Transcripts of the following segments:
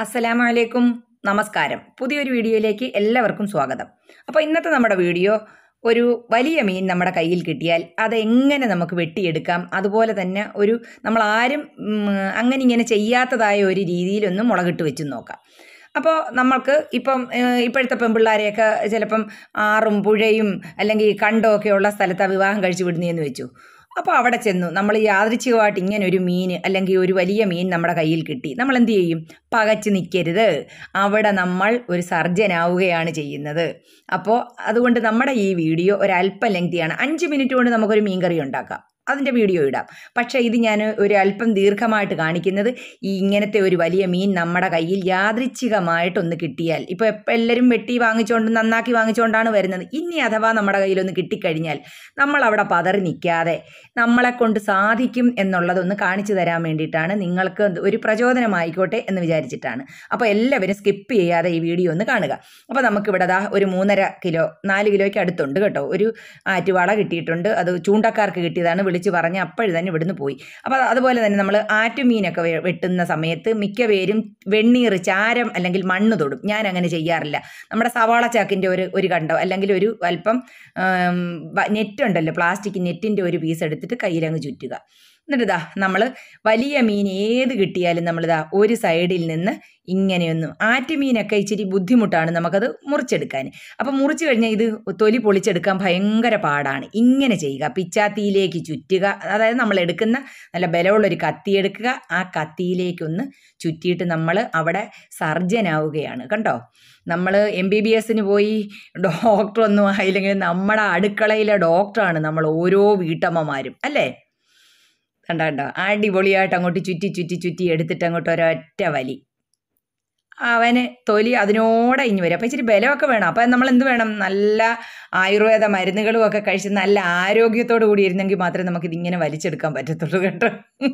അസ്സലാമു അലൈക്കും നമസ്കാരം പുതിയൊരു വീഡിയോയിലേക്ക് എല്ലാവർക്കും സ്വാഗതം അപ്പോൾ ഇന്നത്തെ നമ്മുടെ വീഡിയോ ഒരു വലിയ മീൻ നമ്മുടെ കയ്യിൽ കിട്ടിയാൽ അതെങ്ങനെ നമുക്ക് വെട്ടിയെടുക്കാം അതുപോലെ തന്നെ ഒരു നമ്മൾ ആരും ഉം, അങ്ങനെ ഇങ്ങനെ ചെയ്യാത്തതായ ഒരു രീതിയിലൊന്ന് മുളകിട്ട് വെച്ച് നോക്കാം അപ്പോൾ നമ്മൾക്ക് ഇപ്പം ഏഹ്, ഇപ്പോഴത്തെ പെൺപിള്ളാരെയൊക്കെ ചിലപ്പം ആറും പുഴയും അല്ലെങ്കിൽ കണ്ടോ ഒക്കെ ഉള്ള സ്ഥലത്താണ് വിവാഹം കഴിച്ച് വിടുന്നതെന്ന് വെച്ചു അപ്പോൾ അവിടെ ചെന്നു നമ്മൾ യാദൃച്ഛികമായിട്ട് ഇങ്ങനെ ഒരു മീൻ അല്ലെങ്കിൽ ഒരു വലിയ മീൻ നമ്മുടെ കയ്യിൽ കിട്ടി നമ്മൾ എന്ത് ചെയ്യും പകച്ച് നിൽക്കരുത് അവിടെ നമ്മൾ ഒരു സർജനാവുകയാണ് ചെയ്യുന്നത് അപ്പോൾ അതുകൊണ്ട് നമ്മുടെ ഈ വീഡിയോ ഒരല്പം ലെങ്തിയാണ് അഞ്ച് മിനിറ്റ് കൊണ്ട് നമുക്കൊരു മീൻകറി ഉണ്ടാക്കാം അതിൻ്റെ വീഡിയോ ഇടാം പക്ഷേ ഇത് ഞാൻ ഒരു അല്പം ദീർഘമായിട്ട് കാണിക്കുന്നത് ഈ ഇങ്ങനത്തെ ഒരു വലിയ മീൻ നമ്മുടെ കയ്യിൽ യാദൃച്ഛികമായിട്ടൊന്ന് കിട്ടിയാൽ ഇപ്പോൾ എപ്പോൾ എല്ലാവരും വെട്ടി വാങ്ങിച്ചുകൊണ്ട് നന്നാക്കി വാങ്ങിച്ചുകൊണ്ടാണ് വരുന്നത് ഇനി അഥവാ നമ്മുടെ കയ്യിലൊന്ന് കിട്ടിക്കഴിഞ്ഞാൽ നമ്മൾ അവിടെ പതറി നിൽക്കാതെ നമ്മളെ കൊണ്ട് സാധിക്കും എന്നുള്ളതൊന്ന് കാണിച്ചു തരാൻ വേണ്ടിയിട്ടാണ് നിങ്ങൾക്ക് ഒരു പ്രചോദനമായിക്കോട്ടെ എന്ന് വിചാരിച്ചിട്ടാണ് അപ്പോൾ എല്ലാവരും സ്കിപ്പ് ചെയ്യാതെ ഈ വീഡിയോ ഒന്ന് കാണുക അപ്പോൾ നമുക്കിവിടെ ദാ ഒരു മൂന്നര കിലോ നാല് കിലോയ്ക്ക് അടുത്തുണ്ട് കേട്ടോ ഒരു ആറ്റുവാള കിട്ടിയിട്ടുണ്ട് അത് ചൂണ്ടക്കാർക്ക് കിട്ടിയതാണ് വിളിച്ച് പറഞ്ഞ് അപ്പോഴും തന്നെ ഇവിടുന്ന് പോയി അപ്പോൾ അത് അതുപോലെ തന്നെ നമ്മൾ ആറ്റുമീനൊക്കെ വെ- വെട്ടുന്ന സമയത്ത് മിക്ക പേരും വെണ്ണീർ ചാരം അല്ലെങ്കിൽ മണ്ണ് തൊടും ഞാൻ അങ്ങനെ ചെയ്യാറില്ല നമ്മുടെ സവാള ചാക്കിൻ്റെ ഒരു ഒരു കണ്ടോ അല്ലെങ്കിൽ ഒരു അല്പം നെറ്റ് ഉണ്ടല്ലോ പ്ലാസ്റ്റിക് നെറ്റിൻ്റെ ഒരു പീസ് എടുത്തിട്ട് കയ്യിലങ്ങ് ചുറ്റുക എന്നിട്ട് ഇതാ നമ്മൾ വലിയ മീൻ ഏത് കിട്ടിയാലും നമ്മളിതാ ഒരു സൈഡിൽ നിന്ന് ഇങ്ങനെയൊന്നും ആറ്റുമീനൊക്കെ ഇച്ചിരി ബുദ്ധിമുട്ടാണ് നമുക്കത് മുറിച്ചെടുക്കാൻ അപ്പം മുറിച്ച് കഴിഞ്ഞാൽ ഇത് തൊലി പൊളിച്ചെടുക്കാൻ ഭയങ്കര പാടാണ് ഇങ്ങനെ ചെയ്യുക പിച്ചാത്തിയിലേക്ക് ചുറ്റുക അതായത് നമ്മൾ എടുക്കുന്ന നല്ല ബലമുള്ളൊരു കത്തി എടുക്കുക ആ കത്തിയിലേക്കൊന്ന് ചുറ്റിയിട്ട് നമ്മൾ അവിടെ സർജനാവുകയാണ് കണ്ടോ നമ്മൾ എം ബി ബി എസിന് പോയി ഡോക്ടറൊന്നും ആയില്ലെങ്കിൽ നമ്മുടെ അടുക്കളയിലെ ഡോക്ടറാണ് നമ്മൾ ഓരോ വീട്ടമ്മമാരും അല്ലേ കണ്ടോ കണ്ടോ അടിപൊളിയായിട്ട് അങ്ങോട്ട് ചുറ്റി ചുറ്റി ചുറ്റി എടുത്തിട്ട് അങ്ങോട്ട് ഒരൊറ്റ വലി അവന് തൊലി അതിനോടെ ഇഞ്ഞു വരും അപ്പം ഇച്ചിരി ബലമൊക്കെ വേണം അപ്പം നമ്മൾ എന്ത് വേണം നല്ല ആയുർവേദ മരുന്നുകളും ഒക്കെ കഴിച്ച് നല്ല ആരോഗ്യത്തോടു കൂടി ഇരുന്നെങ്കിൽ മാത്രമേ നമുക്ക് ഇതിങ്ങനെ വലിച്ചെടുക്കാൻ പറ്റത്തുള്ളൂ കേട്ടോ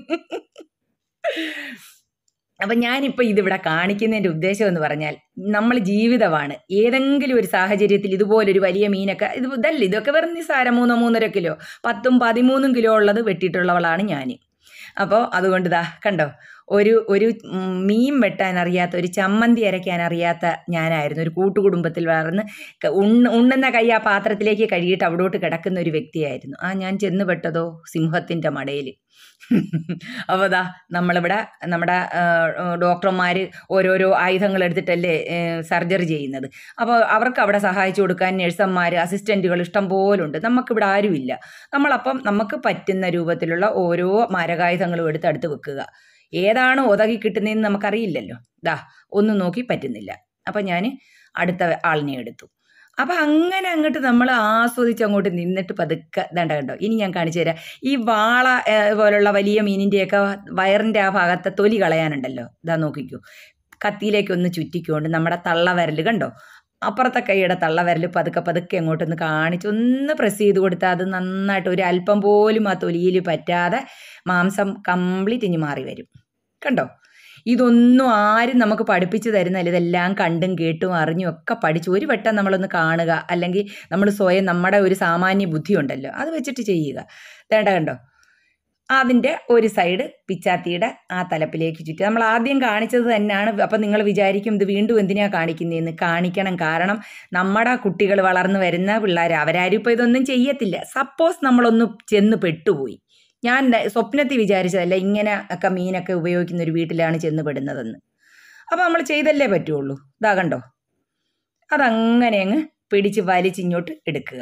അപ്പം ഞാനിപ്പോൾ ഇതിവിടെ കാണിക്കുന്നതിൻ്റെ ഉദ്ദേശം എന്ന് പറഞ്ഞാൽ നമ്മൾ ജീവിതമാണ് ഏതെങ്കിലും ഒരു സാഹചര്യത്തിൽ ഇതുപോലൊരു വലിയ മീനൊക്കെ ഇത് ഇതല്ല ഇതൊക്കെ വെറും നിസ്സാരം മൂന്നോ മൂന്നര കിലോ പത്തും പതിമൂന്നും കിലോ ഉള്ളത് വെട്ടിയിട്ടുള്ളവളാണ് ഞാൻ അപ്പോൾ അതുകൊണ്ട് ഇതാ കണ്ടോ ഒരു ഒരു ഉം, മീൻ വെട്ടാൻ അറിയാത്ത ഒരു ചമ്മന്തി അരയ്ക്കാൻ അറിയാത്ത ഞാനായിരുന്നു ഒരു കൂട്ടുകുടുംബത്തിൽ വളർന്ന് ക- ഉണ്ണ് ഉണ്ണുന്ന കൈ ആ പാത്രത്തിലേക്ക് കഴുകിയിട്ട് അവിടോട്ട് കിടക്കുന്ന ഒരു വ്യക്തിയായിരുന്നു ആ ഞാൻ ചെന്ന് പെട്ടതോ സിംഹത്തിൻ്റെ മടയിൽ അപ്പോൾ ദാ നമ്മളിവിടെ നമ്മുടെ ഡോക്ടർമാർ ഓരോരോ ആയുധങ്ങൾ എടുത്തിട്ടല്ലേ സർജറി ചെയ്യുന്നത് അപ്പോൾ അവർക്ക് അവിടെ സഹായിച്ചു കൊടുക്കാൻ നഴ്സന്മാർ അസിസ്റ്റൻറ്റുകൾ ഇഷ്ടം പോലുണ്ട് നമുക്കിവിടെ ആരുമില്ല നമ്മളപ്പം നമുക്ക് പറ്റുന്ന രൂപത്തിലുള്ള ഓരോ മാരകായുധങ്ങളും എടുത്ത് അടുത്ത് വെക്കുക ഏതാണ് ഒതകി കിട്ടുന്നതെന്ന് നമുക്കറിയില്ലല്ലോ ദാ ഒന്നും നോക്കി പറ്റുന്നില്ല അപ്പം ഞാൻ അടുത്ത ആളിനെ എടുത്തു അപ്പം അങ്ങനെ അങ്ങോട്ട് നമ്മൾ ആസ്വദിച്ച് അങ്ങോട്ട് നിന്നിട്ട് പതുക്കെ ദണ്ട കണ്ടോ ഇനി ഞാൻ കാണിച്ചു തരാം ഈ വാള ഏഹ്, പോലുള്ള വലിയ മീനിൻ്റെയൊക്കെ വയറിൻ്റെ ആ ഭാഗത്തെ തൊലി കളയാനുണ്ടല്ലോ ഇതാ നോക്കിക്കൂ കത്തിയിലേക്ക് ഒന്ന് ചുറ്റിക്കൊണ്ട് നമ്മുടെ തള്ളവിരൽ കണ്ടോ അപ്പുറത്തെ കൈയുടെ തള്ളവിരൽ പതുക്കെ പതുക്കെ അങ്ങോട്ടൊന്ന് കാണിച്ച് ഒന്ന് പ്രസ് ചെയ്ത് കൊടുത്താൽ അത് നന്നായിട്ട് ഒരു അല്പം പോലും ആ തൊലിയിൽ പറ്റാതെ മാംസം കംപ്ലീറ്റ് ഇനി മാറി വരും കണ്ടോ ഇതൊന്നും ആരും നമുക്ക് പഠിപ്പിച്ചു തരുന്നില്ല ഇതെല്ലാം കണ്ടും കേട്ടും അറിഞ്ഞും ഒക്കെ പഠിച്ചു ഒരു വട്ടം നമ്മളൊന്ന് കാണുക അല്ലെങ്കിൽ നമ്മൾ സ്വയം നമ്മുടെ ഒരു സാമാന്യ ബുദ്ധി ഉണ്ടല്ലോ അത് വെച്ചിട്ട് ചെയ്യുക വേണ്ട കണ്ടോ അതിൻ്റെ ഒരു സൈഡ് പിച്ചാത്തിയുടെ ആ തലപ്പിലേക്ക് ചുറ്റി നമ്മൾ ആദ്യം കാണിച്ചത് തന്നെയാണ് അപ്പം നിങ്ങൾ വിചാരിക്കും ഇത് വീണ്ടും എന്തിനാണ് കാണിക്കുന്നതെന്ന് കാണിക്കണം കാരണം നമ്മുടെ കുട്ടികൾ വളർന്നു വരുന്ന പിള്ളേർ അവരാരും ഇപ്പോൾ ഇതൊന്നും ചെയ്യത്തില്ല സപ്പോസ് നമ്മളൊന്ന് ചെന്ന് പെട്ടുപോയി ഞാൻ ദ- സ്വപ്നത്തിൽ വിചാരിച്ചതല്ല ഇങ്ങനെ ഒക്കെ മീനൊക്കെ ഉപയോഗിക്കുന്ന ഒരു വീട്ടിലാണ് ചെന്ന് പെടുന്നതെന്ന് അപ്പോൾ നമ്മൾ ചെയ്തല്ലേ പറ്റുള്ളൂ ഇതാ കണ്ടോ അതങ്ങനെ അങ്ങ് പിടിച്ച് വലിച്ചിങ്ങോട്ട് എടുക്കുക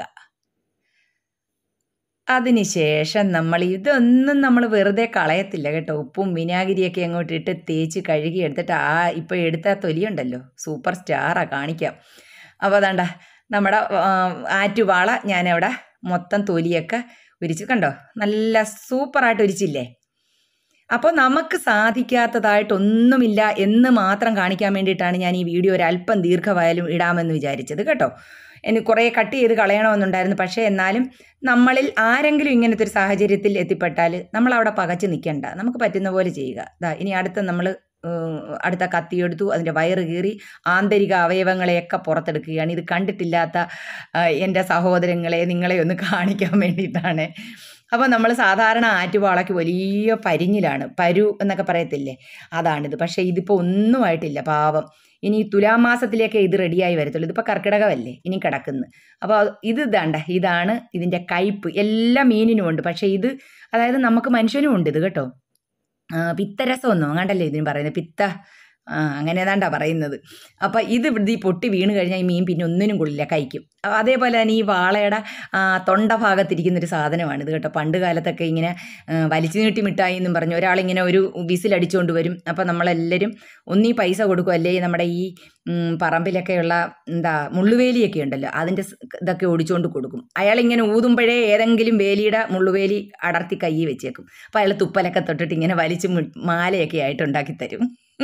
അതിനുശേഷം നമ്മൾ ഇതൊന്നും നമ്മൾ വെറുതെ കളയത്തില്ല കേട്ടോ ഉപ്പും വിനാഗിരിയൊക്കെ അങ്ങോട്ട് ഇട്ട് തേച്ച് കഴുകി എടുത്തിട്ട് ആ ഇപ്പോൾ എടുത്ത തൊലിയുണ്ടല്ലോ സൂപ്പർ സ്റ്റാറാ കാണിക്കാം അപ്പോൾ അതാണ്ട നമ്മുടെ ആ, ആറ്റുവാള ഞാനവിടെ മൊത്തം തൊലിയൊക്കെ ഉരിച്ച് കണ്ടോ നല്ല സൂപ്പറായിട്ട് ഉരിച്ചില്ലേ അപ്പോൾ നമുക്ക് സാധിക്കാത്തതായിട്ടൊന്നുമില്ല എന്ന് മാത്രം കാണിക്കാൻ വേണ്ടിയിട്ടാണ് ഞാൻ ഈ വീഡിയോ ഒരല്പം ദീർഘമായാലും ഇടാമെന്ന് വിചാരിച്ചത് കേട്ടോ എനിക്ക് കുറേ കട്ട് ചെയ്ത് കളയണമെന്നുണ്ടായിരുന്നു പക്ഷേ എന്നാലും നമ്മളിൽ ആരെങ്കിലും ഇങ്ങനത്തെ ഒരു സാഹചര്യത്തിൽ എത്തിപ്പെട്ടാൽ നമ്മൾ അവിടെ പകച്ച് നിൽക്കണ്ട നമുക്ക് പറ്റുന്ന പോലെ ചെയ്യുക ദാ ഇനി അടുത്ത നമ്മൾ അടുത്ത കത്തിയെടുത്തു അതിൻ്റെ വയറ് കീറി ആന്തരിക അവയവങ്ങളെയൊക്കെ പുറത്തെടുക്കുകയാണ് ഇത് കണ്ടിട്ടില്ലാത്ത ആ, എൻ്റെ സഹോദരങ്ങളെ നിങ്ങളെ ഒന്ന് കാണിക്കാൻ വേണ്ടിയിട്ടാണ് അപ്പോൾ നമ്മൾ സാധാരണ ആറ്റുവാളയ്ക്ക് വലിയ പരിഞ്ഞിലാണ് പരു എന്നൊക്കെ പറയത്തില്ലേ അതാണിത് പക്ഷേ ഇതിപ്പോൾ ഒന്നുമായിട്ടില്ല പാവം ഇനി തുലാമാസത്തിലേക്ക് ഇത് റെഡിയായി വരത്തുള്ളൂ ഇതിപ്പോൾ കർക്കിടകമല്ലേ ഇനി കിടക്കുന്നു അപ്പോൾ ഇത് ഇതാണ്ട ഇതാണ് ഇതിൻ്റെ കയ്പ്പ് എല്ലാ മീനിനും ഉണ്ട് പക്ഷേ ഇത് അതായത് നമുക്ക് മനുഷ്യനും ഉണ്ട് ഇത് കേട്ടോ ആ, പിത്തരസമൊന്നും അങ്ങാണ്ടല്ലേ ഇതിന് പറയുന്നത് പിത്ത ആ അങ്ങനെ ഏതാണ്ടാ പറയുന്നത് അപ്പം ഇത് ഇവിടെ ഈ പൊട്ടി വീണ് കഴിഞ്ഞാൽ ഈ മീൻ പിന്നെ ഒന്നിനും കൊള്ളില്ല കഴിക്കും അപ്പൊ അതേപോലെ തന്നെ ഈ വാളയുടെ ആ, തൊണ്ട ഭാഗത്തിരിക്കുന്ന ഒരു സാധനമാണ് ഇത് കേട്ടോ പണ്ട് കാലത്തൊക്കെ ഇങ്ങനെ ആ, വലിച്ചു നീട്ടി മിഠായി എന്നും പറഞ്ഞു ഒരാളിങ്ങനെ ഒരു വിസിലടിച്ചുകൊണ്ട് വരും അപ്പം നമ്മളെല്ലാവരും ഒന്നീ പൈസ കൊടുക്കും അല്ലെങ്കിൽ നമ്മുടെ ഈ ഉം, പറമ്പിലൊക്കെയുള്ള എന്താ മുള്ളുവേലിയൊക്കെ ഉണ്ടല്ലോ അതിൻ്റെ സ് ഇതൊക്കെ ഓടിച്ചുകൊണ്ട് കൊടുക്കും അയാളിങ്ങനെ ഊതുമ്പോഴേ ഏതെങ്കിലും വേലിയുടെ മുള്ളുവേലി അടർത്തി കൈ വെച്ചേക്കും അപ്പോൾ അയാൾ തുപ്പലൊക്കെ തൊട്ടിട്ട് ഇങ്ങനെ വലിച്ച് മി- മാലയൊക്കെ ആയിട്ട് ഉണ്ടാക്കി തരും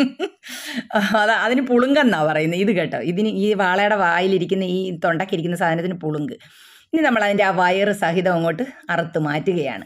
അത് അതിന് പുളുങ്കെന്നാ പറയുന്നത് ഇത് കേട്ടോ ഇതിന് ഈ വാളയുടെ വായിലിരിക്കുന്ന ഈ തൊണ്ടക്കിരിക്കുന്ന സാധനത്തിന് പുളുങ്ക് ഇനി നമ്മൾ അതിൻ്റെ ആ വയറ് സഹിതം അങ്ങോട്ട് അറുത്ത് മാറ്റുകയാണ്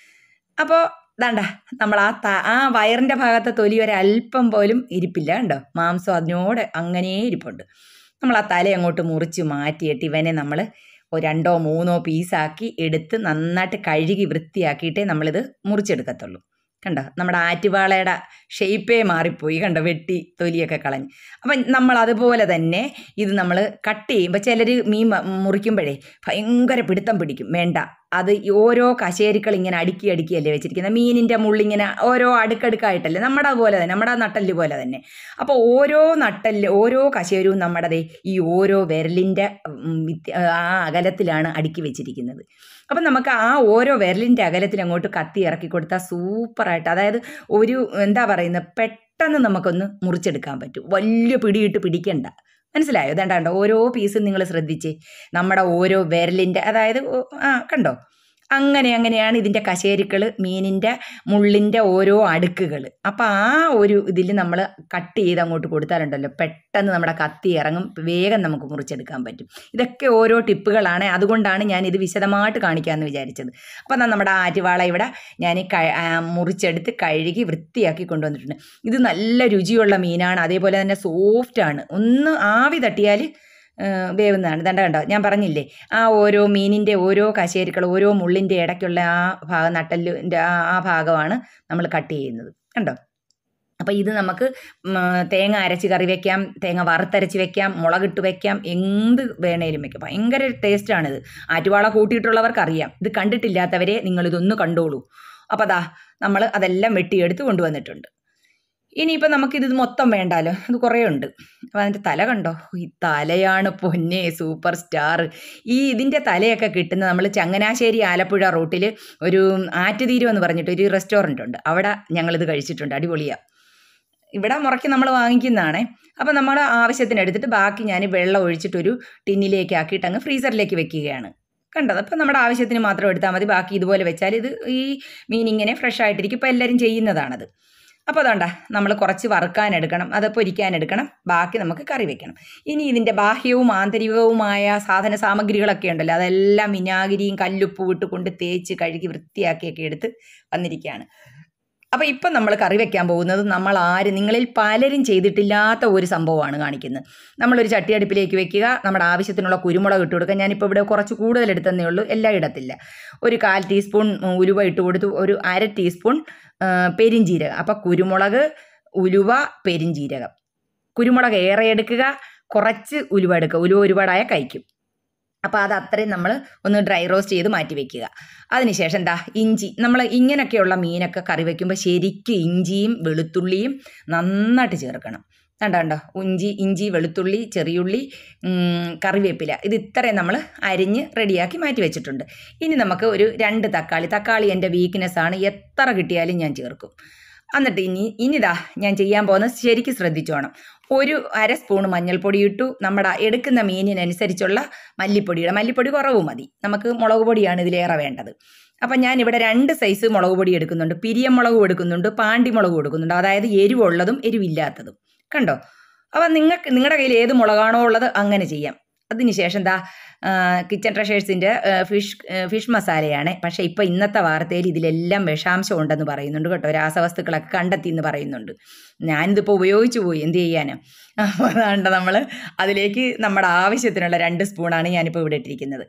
അപ്പോൾ ദാണ്ട നമ്മൾ ആ ത ആ വയറിൻ്റെ ഭാഗത്തെ തൊലി ഒരല്പം പോലും ഇരിപ്പില്ല കണ്ടോ മാംസം അതിനോട് അങ്ങനെ ഇരിപ്പുണ്ട് നമ്മൾ ആ തല അങ്ങോട്ട് മുറിച്ച് മാറ്റിയിട്ട് ഇവനെ നമ്മൾ ഒരു രണ്ടോ മൂന്നോ പീസാക്കി എടുത്ത് നന്നായിട്ട് കഴുകി വൃത്തിയാക്കിയിട്ടേ നമ്മളിത് മുറിച്ചെടുക്കത്തുള്ളൂ കണ്ടോ നമ്മുടെ ആറ്റുവാളയുടെ ഷേപ്പേ മാറിപ്പോയി കണ്ടോ വെട്ടി തൊലിയൊക്കെ കളഞ്ഞ് അപ്പം നമ്മൾ അതുപോലെ തന്നെ ഇത് നമ്മൾ കട്ട് ചെയ്യുമ്പോൾ ചിലർ മീൻ മ- മുറിക്കുമ്പോഴേ ഭയങ്കര പിടുത്തം പിടിക്കും വേണ്ട അത് ഈ ഓരോ കശേരികൾ ഇങ്ങനെ അടുക്കി അടുക്കിയല്ലേ വെച്ചിരിക്കുന്നത് മീനിൻ്റെ മുള്ളിങ്ങനെ ഓരോ അടുക്കടുക്കായിട്ടല്ലേ നമ്മുടെ അതുപോലെ തന്നെ നമ്മുടെ നട്ടല് പോലെ തന്നെ അപ്പോൾ ഓരോ നട്ടല് ഓരോ കശേരവും നമ്മുടെ ദേ ഈ ഓരോ വിരലിൻ്റെ ഉം, വ്യത്യ- ആ അകലത്തിലാണ് അടുക്കി വെച്ചിരിക്കുന്നത് അപ്പം നമുക്ക് ആ ഓരോ വിരലിൻ്റെ അകലത്തിൽ അങ്ങോട്ട് കത്തി ഇറക്കി കൊടുത്താൽ സൂപ്പറായിട്ട് അതായത് ഒരു എന്താ പറയുന്നത് പെട്ടെന്ന് നമുക്കൊന്ന് മുറിച്ചെടുക്കാൻ പറ്റും വലിയ പിടിയിട്ട് പിടിക്കണ്ട മനസ്സിലായോ ഇതാണ്ട് കണ്ടോ ഓരോ പീസും നിങ്ങൾ ശ്രദ്ധിച്ചേ നമ്മുടെ ഓരോ വിരലിൻ്റെ അതായത് ഓ- ആ കണ്ടോ അങ്ങനെ അങ്ങനെയാണ് ഇതിൻ്റെ കശേരുക്കൾ മീനിൻ്റെ മുള്ളിൻ്റെ ഓരോ അടുക്കുകൾ അപ്പോൾ ആ ഒരു ഇതിൽ നമ്മൾ കട്ട് ചെയ്ത് അങ്ങോട്ട് കൊടുത്താലുണ്ടല്ലോ പെട്ടെന്ന് നമ്മുടെ കത്തി ഇറങ്ങും വേഗം നമുക്ക് മുറിച്ചെടുക്കാൻ പറ്റും ഇതൊക്കെ ഓരോ ടിപ്പുകളാണ് അതുകൊണ്ടാണ് ഞാൻ ഇത് വിശദമായിട്ട് കാണിക്കാമെന്ന് വിചാരിച്ചത് അപ്പോൾ എന്നാൽ നമ്മുടെ ആറ്റുവാള ഇവിടെ ഞാൻ ക- ആ, മുറിച്ചെടുത്ത് കഴുകി വൃത്തിയാക്കി കൊണ്ടുവന്നിട്ടുണ്ട് ഇത് നല്ല രുചിയുള്ള മീനാണ് അതേപോലെ തന്നെ സോഫ്റ്റാണ് ഒന്ന് ആവി തട്ടിയാൽ വേവുന്നതാണ് ദണ്ട കണ്ടോ ഞാൻ പറഞ്ഞില്ലേ ആ ഓരോ മീനിൻ്റെ ഓരോ കശേരുക്കൾ ഓരോ മുള്ളിൻ്റെ ഇടയ്ക്കുള്ള ആ ഭാഗം നട്ടലിൻ്റെ ആ ആ ഭാഗമാണ് നമ്മൾ കട്ട് ചെയ്യുന്നത് കണ്ടോ അപ്പോൾ ഇത് നമുക്ക് ഉം, തേങ്ങ അരച്ച് കറി വെക്കാം തേങ്ങ വറുത്തരച്ച് വെക്കാം മുളകിട്ട് വെക്കാം എന്ത് വേണേലും വെക്കാം ഭയങ്കര ടേസ്റ്റാണിത് ആറ്റുവാള കൂട്ടിയിട്ടുള്ളവർക്കറിയാം ഇത് കണ്ടിട്ടില്ലാത്തവരെ നിങ്ങളിതൊന്ന് കണ്ടോളൂ അപ്പോൾ അതാ നമ്മൾ അതെല്ലാം വെട്ടിയെടുത്ത് കൊണ്ടുവന്നിട്ടുണ്ട് ഇനിയിപ്പോൾ നമുക്കിത് മൊത്തം വേണ്ടാലോ ഇത് കുറേ ഉണ്ട് അപ്പോൾ അതിൻ്റെ തല കണ്ടോ ഈ തലയാണ് പൊന്നെ സൂപ്പർ സ്റ്റാർ ഈ ഇതിൻ്റെ തലയൊക്കെ കിട്ടുന്ന നമ്മൾ ചങ്ങനാശ്ശേരി ആലപ്പുഴ റൂട്ടിൽ ഒരു ആറ്റുതീരം എന്ന് പറഞ്ഞിട്ട് ഒരു റെസ്റ്റോറൻ്റ് ഉണ്ട് അവിടെ ഞങ്ങളിത് കഴിച്ചിട്ടുണ്ട് അടിപൊളിയാണ് ഇവിടെ മുറയ്ക്ക് നമ്മൾ വാങ്ങിക്കുന്നതാണേ അപ്പോൾ നമ്മൾ ആവശ്യത്തിന് എടുത്തിട്ട് ബാക്കി ഞാൻ വെള്ളം ഒഴിച്ചിട്ടൊരു ടിന്നിലേക്ക് ആക്കിയിട്ട് അങ്ങ് ഫ്രീസറിലേക്ക് വെക്കുകയാണ് കണ്ടത് അപ്പോൾ നമ്മുടെ ആവശ്യത്തിന് മാത്രം എടുത്താൽ മതി ബാക്കി ഇതുപോലെ വെച്ചാൽ ഇത് ഈ മീൻ ഇങ്ങനെ ഫ്രഷ് ആയിട്ടിരിക്കും ഇപ്പോൾ എല്ലാവരും ചെയ്യുന്നതാണത് അപ്പോൾ അതുകൊണ്ടാ നമ്മൾ കുറച്ച് വറുക്കാൻ എടുക്കണം അത് പൊരിക്കാൻ എടുക്കണം ബാക്കി നമുക്ക് കറി വെക്കണം ഇനി ഇതിൻ്റെ ബാഹ്യവും ആന്തരികവുമായ സാധന സാമഗ്രികളൊക്കെ ഉണ്ടല്ലോ അതെല്ലാം വിനാഗിരിയും കല്ലുപ്പും ഇട്ട് കൊണ്ട് തേച്ച് കഴുകി വൃത്തിയാക്കിയൊക്കെ എടുത്ത് വന്നിരിക്കുകയാണ് അപ്പോൾ ഇപ്പം നമ്മൾ കറി വെക്കാൻ പോകുന്നത് നമ്മൾ ആര് നിങ്ങളിൽ പലരും ചെയ്തിട്ടില്ലാത്ത ഒരു സംഭവമാണ് കാണിക്കുന്നത് നമ്മളൊരു ചട്ടിയടുപ്പിലേക്ക് വെക്കുക നമ്മുടെ ആവശ്യത്തിനുള്ള കുരുമുളക് ഇട്ട് കൊടുക്കുക ഞാനിപ്പോൾ ഇവിടെ കുറച്ച് കൂടുതൽ എടുത്തതേ ഉള്ളൂ എല്ലാം ഇടത്തില്ല ഒരു കാൽ ടീസ്പൂൺ ഉം, ഉലുവ ഇട്ട് കൊടുത്തു ഒരു അര ടീസ്പൂൺ ആ, പെരിഞ്ജീരകം അപ്പോൾ കുരുമുളക് ഉലുവ പെരിഞ്ജീരകം കുരുമുളക് ഏറെ എടുക്കുക കുറച്ച് ഉലുവ എടുക്കുക ഉലുവ ഒരുപാടായ കഴിക്കും അപ്പോൾ അത് അത്രയും നമ്മൾ ഒന്ന് ഡ്രൈ റോസ്റ്റ് ചെയ്ത് മാറ്റി വെക്കുക അതിനുശേഷം എന്താ ഇഞ്ചി നമ്മൾ ഇങ്ങനെയൊക്കെയുള്ള മീനൊക്കെ കറി വയ്ക്കുമ്പോൾ ശരിക്കും ഇഞ്ചിയും വെളുത്തുള്ളിയും നന്നായിട്ട് ചേർക്കണം കണ്ടോ കണ്ടോ ഇഞ്ചി ഇഞ്ചി വെളുത്തുള്ളി ചെറിയുള്ളി ഉം, കറിവേപ്പില ഇത് ഇത്രയും നമ്മൾ അരിഞ്ഞ് റെഡിയാക്കി മാറ്റി വെച്ചിട്ടുണ്ട് ഇനി നമുക്ക് ഒരു രണ്ട് തക്കാളി തക്കാളി എൻ്റെ വീക്ക്നെസ് ആണ് എത്ര കിട്ടിയാലും ഞാൻ ചേർക്കും എന്നിട്ട് ഇനി ഇനിതാ ഞാൻ ചെയ്യാൻ പോകുന്നത് ശരിക്കും ശ്രദ്ധിച്ചോണം ഒരു അര സ്പൂൺ മഞ്ഞൾപ്പൊടി ഇട്ടു നമ്മുടെ എടുക്കുന്ന മീനിനനുസരിച്ചുള്ള മല്ലിപ്പൊടിയുടെ മല്ലിപ്പൊടി കുറവ് മതി നമുക്ക് മുളക് പൊടിയാണ് ഇതിലേറെ വേണ്ടത് അപ്പം ഞാൻ ഇവിടെ രണ്ട് സൈസ് മുളക് പൊടി എടുക്കുന്നുണ്ട് പിരിയം മുളകും എടുക്കുന്നുണ്ട് പാണ്ടി മുളകും എടുക്കുന്നുണ്ട് അതായത് എരിവുള്ളതും എരിവില്ലാത്തതും കണ്ടോ അപ്പം നിങ്ങൾക്ക് നിങ്ങളുടെ കയ്യിൽ ഏത് മുളകാണോ ഉള്ളത് അങ്ങനെ ചെയ്യാം അതിനുശേഷം എന്താ കിച്ചൺ ട്രഷേഴ്സിൻ്റെ ഫിഷ് ഫിഷ് മസാലയാണ് പക്ഷേ ഇപ്പോൾ ഇന്നത്തെ വാർത്തയിൽ ഇതിലെല്ലാം വിഷാംശം ഉണ്ടെന്ന് പറയുന്നുണ്ട് കേട്ടോ രാസവസ്തുക്കളൊക്കെ കണ്ടെത്തി എന്ന് പറയുന്നുണ്ട് ഞാനിതിപ്പോൾ ഉപയോഗിച്ചു പോയി എന്ത് ചെയ്യാനാ അപ്പോൾ അതാണ്ട് നമ്മൾ അതിലേക്ക് നമ്മുടെ ആവശ്യത്തിനുള്ള രണ്ട് സ്പൂണാണ് ഞാനിപ്പോൾ ഇവിടെ ഇട്ടിരിക്കുന്നത്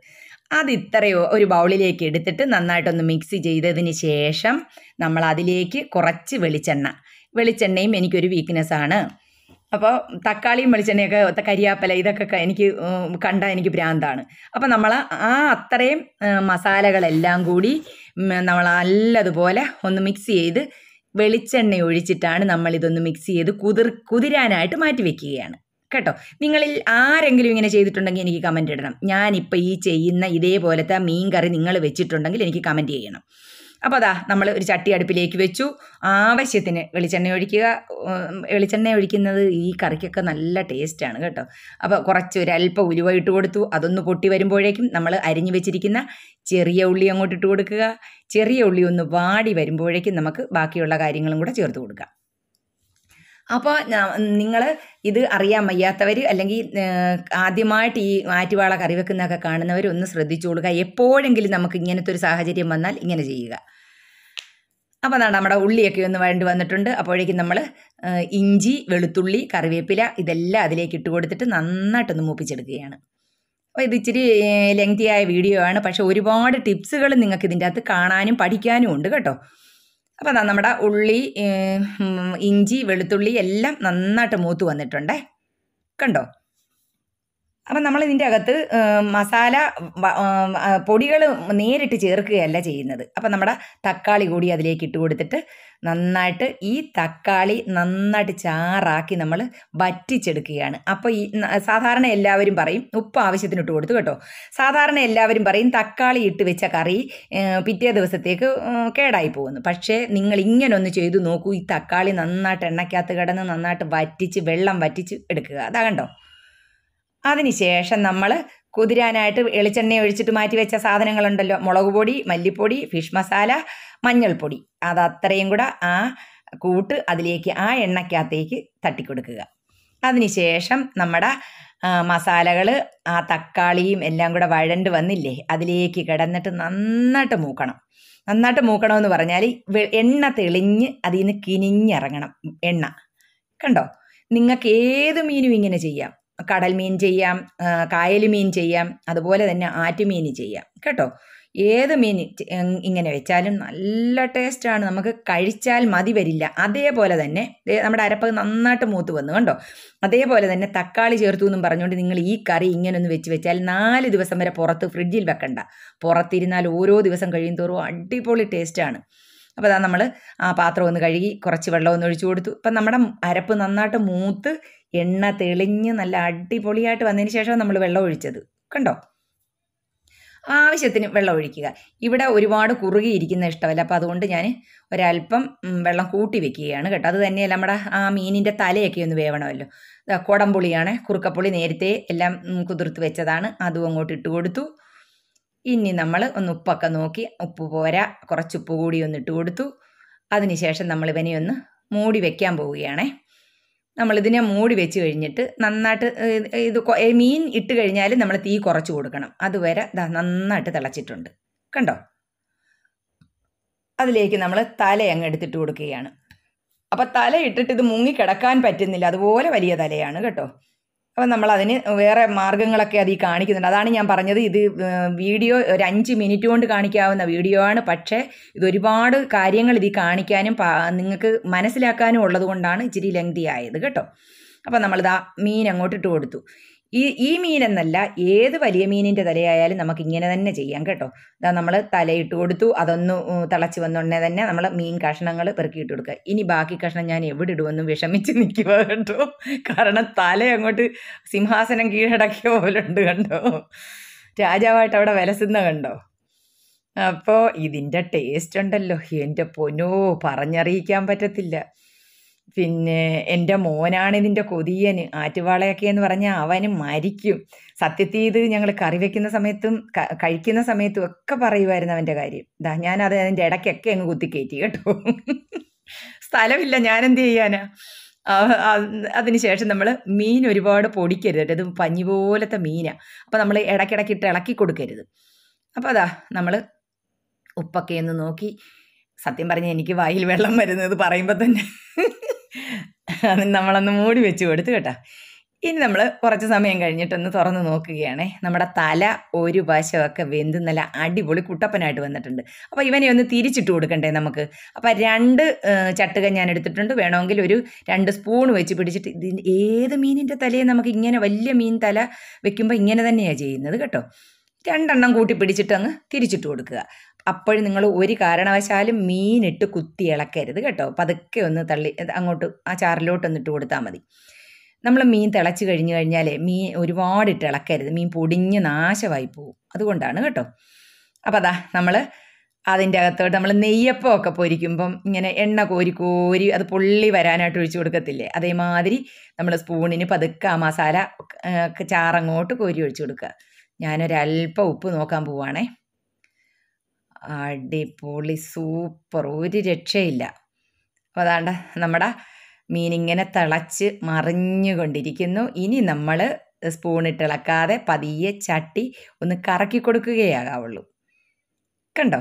അത് ഇത്രയോ ഒരു ബൗളിലേക്ക് എടുത്തിട്ട് നന്നായിട്ടൊന്ന് മിക്സ് ചെയ്തതിന് ശേഷം നമ്മൾ അതിലേക്ക് കുറച്ച് വെളിച്ചെണ്ണ വെളിച്ചെണ്ണയും എനിക്കൊരു വീക്ക്നെസ് ആണ് അപ്പോൾ തക്കാളിയും വെളിച്ചെണ്ണയൊക്കെ കരിയാപ്പല ഇതൊക്കെ ക- എനിക്ക് കണ്ടാൽ എനിക്ക് ഭ്രാന്താണ് അപ്പോൾ നമ്മൾ ആ അത്രയും ഉം, മസാലകളെല്ലാം കൂടി ഉം, നമ്മൾ നല്ലതുപോലെ ഒന്ന് മിക്സ് ചെയ്ത് വെളിച്ചെണ്ണ ഒഴിച്ചിട്ടാണ് നമ്മൾ ഇതൊന്ന് മിക്സ് ചെയ്ത് കുതിർ കുതിരാനായിട്ട് മാറ്റി വെക്കുകയാണ് കേട്ടോ നിങ്ങളിൽ ആരെങ്കിലും ഇങ്ങനെ ചെയ്തിട്ടുണ്ടെങ്കിൽ എനിക്ക് കമൻറ്റ് ഇടണം ഞാനിപ്പോൾ ഈ ചെയ്യുന്ന ഇതേപോലത്തെ മീൻ കറി നിങ്ങൾ വെച്ചിട്ടുണ്ടെങ്കിൽ എനിക്ക് കമൻറ്റ് ചെയ്യണം അപ്പോൾ അതാ നമ്മൾ ഒരു ചട്ടി അടുപ്പിലേക്ക് വെച്ചു ആവശ്യത്തിന് വെളിച്ചെണ്ണ ഒഴിക്കുക ഉം, വെളിച്ചെണ്ണ ഒഴിക്കുന്നത് ഈ കറിക്കൊക്കെ നല്ല ടേസ്റ്റാണ് കേട്ടോ അപ്പോൾ കുറച്ച് ഒരു അല്പം ഉലുവ ഇട്ട് കൊടുത്തു അതൊന്ന് പൊട്ടി വരുമ്പോഴേക്കും നമ്മൾ അരിഞ്ഞു വെച്ചിരിക്കുന്ന ചെറിയ ഉള്ളി അങ്ങോട്ട് ഇട്ട് കൊടുക്കുക ചെറിയ ഉള്ളി ഒന്ന് വാടി വരുമ്പോഴേക്കും നമുക്ക് ബാക്കിയുള്ള കാര്യങ്ങളും കൂടെ ചേർത്ത് കൊടുക്കാം അപ്പോൾ നിങ്ങൾ ഇത് അറിയാൻ വയ്യാത്തവർ അല്ലെങ്കിൽ ഏഹ്, ആദ്യമായിട്ട് ഈ ആറ്റുവാള കറി വെക്കുന്നതൊക്കെ കാണുന്നവർ ഒന്ന് ശ്രദ്ധിച്ചു കൊടുക്കുക എപ്പോഴെങ്കിലും നമുക്ക് ഇങ്ങനത്തെ ഒരു സാഹചര്യം വന്നാൽ ഇങ്ങനെ ചെയ്യുക അപ്പോൾ അതാണ് നമ്മുടെ ഉള്ളിയൊക്കെ ഒന്ന് വഴണ്ട് വന്നിട്ടുണ്ട് അപ്പോഴേക്കും നമ്മൾ ഇഞ്ചി വെളുത്തുള്ളി കറിവേപ്പില ഇതെല്ലാം അതിലേക്ക് ഇട്ട് കൊടുത്തിട്ട് നന്നായിട്ടൊന്ന് മൂപ്പിച്ചെടുക്കുകയാണ് അപ്പോൾ ഇത് ഇച്ചിരി ലെങ്തി ആയ വീഡിയോ ആണ് പക്ഷേ ഒരുപാട് ടിപ്സുകൾ നിങ്ങൾക്ക് ഇതിൻ്റെ അകത്ത് കാണാനും പഠിക്കാനും ഉണ്ട് കേട്ടോ അപ്പോൾ അതാ നമ്മുടെ ഉള്ളി ഏഹ്, ഉം, ഇഞ്ചി വെളുത്തുള്ളി എല്ലാം നന്നായിട്ട് മൂത്ത് വന്നിട്ടുണ്ടേ കണ്ടോ അപ്പം നമ്മൾ ഇതിൻ്റെ അകത്ത് ഏഹ്, മസാല പൊടികൾ നേരിട്ട് ചേർക്കുകയല്ല ചെയ്യുന്നത് അപ്പം നമ്മുടെ തക്കാളി കൂടി അതിലേക്ക് ഇട്ട് കൊടുത്തിട്ട് നന്നായിട്ട് ഈ തക്കാളി നന്നായിട്ട് ചാറാക്കി നമ്മൾ വറ്റിച്ചെടുക്കുകയാണ് അപ്പോൾ ഈ ന- സാധാരണ എല്ലാവരും പറയും ഉപ്പ് ആവശ്യത്തിന് ഇട്ട് കൊടുത്തു കേട്ടോ സാധാരണ എല്ലാവരും പറയും തക്കാളി ഇട്ട് വെച്ച കറി ഏഹ്, പിറ്റേ ദിവസത്തേക്ക് ഉം, കേടായി പോകുന്നു പക്ഷേ നിങ്ങൾ ഇങ്ങനെ ഒന്ന് ചെയ്തു നോക്കൂ ഈ തക്കാളി നന്നായിട്ട് എണ്ണയ്ക്കകത്ത് കിടന്ന് നന്നായിട്ട് വറ്റിച്ച് വെള്ളം വറ്റിച്ച് എടുക്കുക അതാ കണ്ടോ അതിനുശേഷം നമ്മൾ കുതിരാനായിട്ട് വെളിച്ചെണ്ണ ഒഴിച്ചിട്ട് മാറ്റി വെച്ച സാധനങ്ങളുണ്ടല്ലോ മുളക് പൊടി മല്ലിപ്പൊടി ഫിഷ് മസാല മഞ്ഞൾപ്പൊടി അത് അത്രയും കൂടെ ആ കൂട്ട് അതിലേക്ക് ആ എണ്ണയ്ക്കകത്തേക്ക് തട്ടിക്കൊടുക്കുക അതിനുശേഷം നമ്മുടെ മസാലകൾ ആ തക്കാളിയും എല്ലാം കൂടെ വഴണ്ട് വന്നില്ലേ അതിലേക്ക് കിടന്നിട്ട് നന്നായിട്ട് മൂക്കണം നന്നായിട്ട് മൂക്കണമെന്ന് പറഞ്ഞാൽ വെ- എണ്ണ തെളിഞ്ഞ് അതിൽ നിന്ന് കിനിഞ്ഞിറങ്ങണം എണ്ണ കണ്ടോ നിങ്ങൾക്ക് ഏത് മീനും ഇങ്ങനെ ചെയ്യാം കടൽ മീൻ ചെയ്യാം ആ, കായൽ മീൻ ചെയ്യാം അതുപോലെ തന്നെ ആറ്റുമീൻ ചെയ്യാം കേട്ടോ ഏത് മീൻ ചെ- ഉം, ഇങ്ങനെ വെച്ചാലും നല്ല ടേസ്റ്റാണ് നമുക്ക് കഴിച്ചാൽ മതി വരില്ല അതേപോലെ തന്നെ ദേ നമ്മുടെ അരപ്പ് നന്നായിട്ട് മൂത്ത് വന്നു കണ്ടോ അതേപോലെ തന്നെ തക്കാളി ചേർത്തു എന്നും പറഞ്ഞുകൊണ്ട് നിങ്ങൾ ഈ കറി ഇങ്ങനെ ഒന്ന് വെച്ച് വെച്ചാൽ നാല് ദിവസം വരെ പുറത്ത് ഫ്രിഡ്ജിൽ വെക്കണ്ട പുറത്തിരുന്നാൽ ഓരോ ദിവസം കഴിയും തോറും അടിപൊളി ടേസ്റ്റാണ് അപ്പോൾ അതാ നമ്മൾ ആ പാത്രം ഒന്ന് കഴുകി കുറച്ച് വെള്ളം ഒന്ന് ഒഴിച്ചു കൊടുത്തു ഇപ്പം നമ്മുടെ അരപ്പ് നന്നായിട്ട് മൂത്ത് എണ്ണ തെളിഞ്ഞ് നല്ല അടിപൊളിയായിട്ട് വന്നതിന് ശേഷം നമ്മൾ വെള്ളം ഒഴിച്ചത് കണ്ടോ ആവശ്യത്തിന് വെള്ളം ഒഴിക്കുക ഇവിടെ ഒരുപാട് കുറുകിയിരിക്കുന്ന ഇഷ്ടമല്ല അപ്പോൾ അതുകൊണ്ട് ഞാൻ ഒരല്പം ഉം, വെള്ളം കൂട്ടി വെക്കുകയാണ് കേട്ടോ അത് തന്നെയല്ല നമ്മുടെ ആ മീനിൻ്റെ തലയൊക്കെ ഒന്ന് വേവണമല്ലോ ദാ കുടംപുളിയാണ് കുറുക്കപ്പുളി നേരത്തെ എല്ലാം ഉം, കുതിർത്ത് വെച്ചതാണ് അതും അങ്ങോട്ട് ഇട്ട് കൊടുത്തു ഇനി നമ്മൾ ഒന്ന് ഉപ്പൊക്കെ നോക്കി ഉപ്പ് പോരാ കുറച്ച് ഉപ്പ് കൂടി ഒന്ന് ഇട്ട് കൊടുത്തു അതിനുശേഷം നമ്മൾ ഇവനെ ഒന്ന് മൂടി വെക്കാൻ പോവുകയാണേ നമ്മളിതിനെ മൂടി വെച്ച് കഴിഞ്ഞിട്ട് നന്നായിട്ട് ഏഹ്, ഇത് കൊ- ഏഹ്, മീൻ ഇട്ട് കഴിഞ്ഞാൽ നമ്മൾ തീ കുറച്ച് കൊടുക്കണം അതുവരെ ദാ നന്നായിട്ട് തിളച്ചിട്ടുണ്ട് കണ്ടോ അതിലേക്ക് നമ്മൾ തല അങ്ങ് എടുത്തിട്ട് കൊടുക്കുകയാണ് അപ്പം തല ഇട്ടിട്ട് ഇത് മുങ്ങിക്കിടക്കാൻ പറ്റുന്നില്ല അതുപോലെ വലിയ തലയാണ് കേട്ടോ അപ്പം നമ്മൾ അതിന് വേറെ മാർഗ്ഗങ്ങളൊക്കെ അതിൽ കാണിക്കുന്നുണ്ട് അതാണ് ഞാൻ പറഞ്ഞത് ഇത് ഏഹ്, വീഡിയോ ഒരു അഞ്ച് മിനിറ്റ് കൊണ്ട് കാണിക്കാവുന്ന വീഡിയോ ആണ് പക്ഷേ ഇത് ഒരുപാട് കാര്യങ്ങൾ ഇതിൽ കാണിക്കാനും പാ- നിങ്ങൾക്ക് മനസ്സിലാക്കാനും ഉള്ളത് കൊണ്ടാണ് ഇച്ചിരി ലെങ്തി ആയത് കേട്ടോ അപ്പം നമ്മളിതാ മീൻ അങ്ങോട്ട് ഇട്ട് കൊടുത്തു ഈ ഈ മീനെന്നല്ല ഏത് വലിയ മീനിൻ്റെ തലയായാലും നമുക്ക് ഇങ്ങനെ തന്നെ ചെയ്യാം കേട്ടോ ഇതാ നമ്മൾ തലയിട്ട് കൊടുത്തു അതൊന്ന് ഉം, തിളച്ച് വന്നുടനെ തന്നെ നമ്മൾ മീൻ കഷ്ണങ്ങൾ പെറുക്കിയിട്ട് കൊടുക്കുക ഇനി ബാക്കി കഷ്ണം ഞാൻ എവിടെ ഇടുമെന്ന് വിഷമിച്ച് നിൽക്കുക കേട്ടോ കാരണം തല അങ്ങോട്ട് സിംഹാസനം കീഴടക്കിയ പോലെ ഉണ്ട് കണ്ടോ രാജാവായിട്ട് അവിടെ വിലസുന്ന കണ്ടോ അപ്പോൾ ഇതിൻ്റെ ടേസ്റ്റ് ഉണ്ടല്ലോ എൻ്റെ പൊന്നോ പറഞ്ഞറിയിക്കാൻ പറ്റത്തില്ല പിന്നെ എൻ്റെ മോനാണ് ഇതിൻ്റെ കൊതിയന് ആറ്റുവാളയൊക്കെ എന്ന് പറഞ്ഞാൽ അവന് മരിക്കും സത്യത്തിൽ ഇത് ഞങ്ങൾ കറി വെക്കുന്ന സമയത്തും ക- കഴിക്കുന്ന സമയത്തും ഒക്കെ പറയുമായിരുന്നു അവൻ്റെ കാര്യം ഇതാ ഞാനത് അതിൻ്റെ ഇടയ്ക്കൊക്കെ അങ്ങ് കുത്തിക്കയറ്റി കേട്ടോ സ്ഥലമില്ല ഞാനെന്ത് ചെയ്യാനാ അതിനുശേഷം നമ്മൾ മീൻ ഒരുപാട് പൊടിക്കരുത് കേട്ടോ ഇത് പഞ്ഞി പോലത്തെ മീനാണ് അപ്പോൾ നമ്മൾ ഇടയ്ക്കിടയ്ക്കിട്ട് ഇളക്കി കൊടുക്കരുത് അപ്പോൾ അതാ നമ്മൾ ഉപ്പൊക്കെ ഒന്ന് നോക്കി സത്യം പറഞ്ഞാൽ എനിക്ക് വായിൽ വെള്ളം വരുന്നത് പറയുമ്പോൾ തന്നെ അത് നമ്മളൊന്ന് മൂടി വെച്ച് കൊടുത്തു കേട്ടോ ഇനി നമ്മൾ കുറച്ച് സമയം കഴിഞ്ഞിട്ടൊന്ന് തുറന്ന് നോക്കുകയാണേ നമ്മുടെ തല ഒരു വശമൊക്കെ വെന്ത് നല്ല അടിപൊളി കുട്ടപ്പനായിട്ട് വന്നിട്ടുണ്ട് അപ്പോൾ ഇവനെ ഒന്ന് തിരിച്ചിട്ട് കൊടുക്കണ്ടേ നമുക്ക് അപ്പോൾ രണ്ട് ഏഹ്, ചട്ടുക ഞാൻ എടുത്തിട്ടുണ്ട് വേണമെങ്കിൽ ഒരു രണ്ട് സ്പൂൺ വെച്ച് പിടിച്ചിട്ട് ഇതിൻ്റെ ഏത് മീനിൻ്റെ തലയെ നമുക്ക് ഇങ്ങനെ വലിയ മീൻ തല വെക്കുമ്പോൾ ഇങ്ങനെ തന്നെയാണ് ചെയ്യുന്നത് കേട്ടോ രണ്ടെണ്ണം കൂട്ടി പിടിച്ചിട്ട് അങ്ങ് തിരിച്ചിട്ട് കൊടുക്കുക അപ്പോഴും നിങ്ങൾ ഒരു കാരണവശാലും മീനിട്ട് കുത്തി ഇളക്കരുത് കേട്ടോ പതുക്കെ ഒന്ന് തള്ളി ഇത് അങ്ങോട്ട് ആ ചാറിലോട്ട് ഇട്ട് കൊടുത്താൽ മതി നമ്മൾ മീൻ തിളച്ച് കഴിഞ്ഞ് കഴിഞ്ഞാലേ മീൻ ഒരുപാട് ഇട്ട് ഇളക്കരുത് മീൻ പൊടിഞ്ഞ് നാശമായി പോകും അതുകൊണ്ടാണ് കേട്ടോ അപ്പോൾ അതാ നമ്മൾ അതിൻ്റെ അകത്തോട്ട് നമ്മൾ നെയ്യപ്പമൊക്കെ പൊരിക്കുമ്പം ഇങ്ങനെ എണ്ണ കോരി കോരി അത് പൊള്ളി വരാനായിട്ട് ഒഴിച്ചു കൊടുക്കത്തില്ലേ അതേമാതിരി നമ്മൾ സ്പൂണിന് പതുക്കെ ആ മസാല ആ, ചാറങ്ങോട്ട് കോരി ഒഴിച്ചു കൊടുക്കുക ഞാനൊരല്പം ഉപ്പ് നോക്കാൻ പോവാണേ അടിപൊളി സൂപ്പർ ഒരു രക്ഷയില്ല അപ്പോൾ അതാണ്ട് നമ്മുടെ മീനിങ്ങനെ തിളച്ച് മറിഞ്ഞുകൊണ്ടിരിക്കുന്നു ഇനി നമ്മൾ സ്പൂണിട്ട് ഇളക്കാതെ പതിയെ ചട്ടി ഒന്ന് കറക്കി കൊടുക്കുകയാകാവുള്ളൂ കണ്ടോ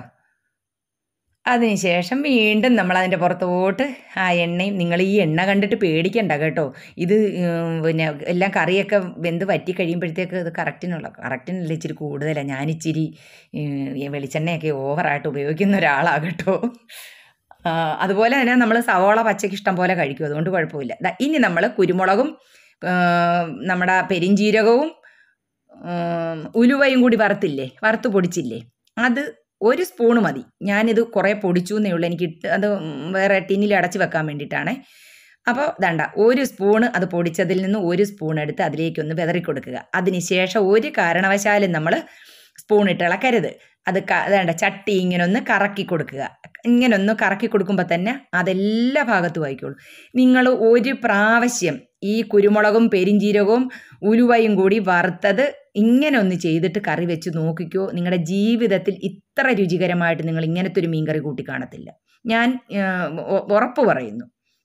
അതിനുശേഷം വീണ്ടും നമ്മൾ അതിൻ്റെ പുറത്തോട്ട് ആ എണ്ണയും നിങ്ങൾ ഈ എണ്ണ കണ്ടിട്ട് പേടിക്കണ്ട കേട്ടോ ഇത് ഉം, പിന്നെ എല്ലാം കറിയൊക്കെ വെന്ത് വറ്റി കഴിയുമ്പോഴത്തേക്ക് ഇത് കറക്റ്റിനുള്ള കറക്റ്റിനല്ല ഇച്ചിരി കൂടുതലാണ് ഞാനിച്ചിരി ഉം, ഈ വെളിച്ചെണ്ണയൊക്കെ ഓവറായിട്ട് ഉപയോഗിക്കുന്ന ഒരാളാണ് കേട്ടോ ആ, അതുപോലെ തന്നെ നമ്മൾ സവോള പച്ചയ്ക്ക് ഇഷ്ടം പോലെ കഴിക്കും അതുകൊണ്ട് കുഴപ്പമില്ല ദാ ഇനി നമ്മൾ കുരുമുളകും ആ, നമ്മുടെ പെരിഞ്ജീരകവും ഉം, ഉലുവയും കൂടി വറുത്തില്ലേ വറുത്ത് പൊടിച്ചില്ലേ അത് ഒരു സ്പൂണ് മതി ഞാനിത് കുറേ പൊടിച്ചു എന്നേ ഉള്ളൂ എനിക്ക് ഇട്ട് അത് വേറെ ടിന്നിൽ അടച്ച് വെക്കാൻ വേണ്ടിയിട്ടാണേ അപ്പോൾ ദണ്ട ഒരു സ്പൂണ് അത് പൊടിച്ചതിൽ നിന്ന് ഒരു സ്പൂൺ എടുത്ത് അതിലേക്കൊന്ന് വിതറി കൊടുക്കുക അതിനുശേഷം ഒരു കാരണവശാലും നമ്മൾ സ്പൂൺ ഇട്ട് ഇളക്കരുത് അത് ക- വേണ്ട ചട്ടി ഇങ്ങനെ ഒന്ന് കറക്കി കൊടുക്കുക ഇങ്ങനെ ഒന്ന് കറക്കി കൊടുക്കുമ്പോൾ തന്നെ അതെല്ലാ ഭാഗത്തും ആയിക്കോളും നിങ്ങൾ ഒരു പ്രാവശ്യം ഈ കുരുമുളകും പെരിഞ്ജീരകവും ഉലുവയും കൂടി വറുത്തത് ഇങ്ങനെ ഒന്ന് ചെയ്തിട്ട് കറി വെച്ച് നോക്കിക്കോ നിങ്ങളുടെ ജീവിതത്തിൽ ഇത്ര രുചികരമായിട്ട് നിങ്ങൾ ഇങ്ങനത്തെ ഒരു മീൻകറി കൂട്ടി കാണത്തില്ല ഞാൻ ആ, ഉ- ഉറപ്പ് പറയുന്നു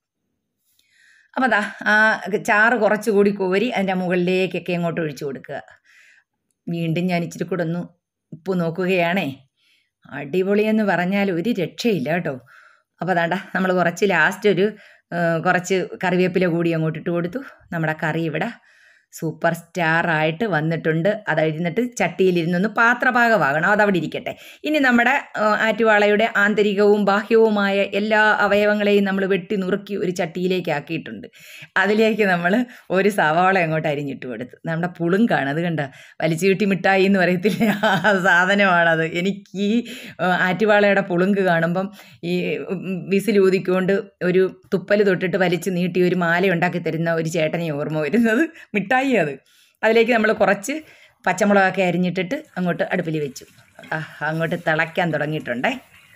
അപ്പോൾ അതാ ആ ചാറ് കുറച്ചുകൂടി കോരി അതിൻ്റെ മുകളിലേക്കൊക്കെ അങ്ങോട്ട് ഒഴിച്ചു കൊടുക്കുക വീണ്ടും ഞാൻ ഇച്ചിരി കൂടെ ഒന്ന് ഉപ്പ് നോക്കുകയാണേ അടിപൊളിയെന്ന് പറഞ്ഞാൽ ഒരു രക്ഷയില്ല കേട്ടോ അപ്പോൾ അതാണ്ട നമ്മൾ കുറച്ച് ലാസ്റ്റ് ഒരു ആ, കുറച്ച് കറിവേപ്പില കൂടി അങ്ങോട്ട് ഇട്ട് കൊടുത്തു നമ്മുടെ കറി ഇവിടെ സൂപ്പർ സ്റ്റാർ ആയിട്ട് വന്നിട്ടുണ്ട് അത് ഇരുന്നിട്ട് ചട്ടിയിലിരുന്നൊന്ന് പാത്രഭാഗമാകണം അതവിടെ ഇരിക്കട്ടെ ഇനി നമ്മുടെ ആ, ആറ്റുവാളയുടെ ആന്തരികവും ബാഹ്യവുമായ എല്ലാ അവയവങ്ങളെയും നമ്മൾ വെട്ടി നുറുക്കി ഒരു ചട്ടിയിലേക്ക് ആക്കിയിട്ടുണ്ട് അതിലേക്ക് നമ്മൾ ഒരു സവാള അങ്ങോട്ട് അരിഞ്ഞിട്ട് കൊടുത്തു നമ്മുടെ പുളുങ്കാണ് അത് കണ്ട വലിച്ചു കിട്ടി മിഠായി എന്ന് പറയത്തില്ല ആ സാധനമാണത് എനിക്ക് ഈ ആ, ആറ്റുവാളയുടെ പുളുങ്ക് കാണുമ്പം ഈ ഉം, വിസിലൂതിക്കൊണ്ട് ഒരു തുപ്പൽ തൊട്ടിട്ട് വലിച്ച് നീട്ടി ഒരു മാല ഉണ്ടാക്കി തരുന്ന ഒരു ചേട്ടനെ ഓർമ്മ വരുന്നത് മിഠായി അത് അതിലേക്ക് നമ്മൾ കുറച്ച് പച്ചമുളകൊക്കെ അരിഞ്ഞിട്ടിട്ട് അങ്ങോട്ട് അടുപ്പിൽ വെച്ചു ആ അങ്ങോട്ട് തിളയ്ക്കാൻ തുടങ്ങിയിട്ടുണ്ടേ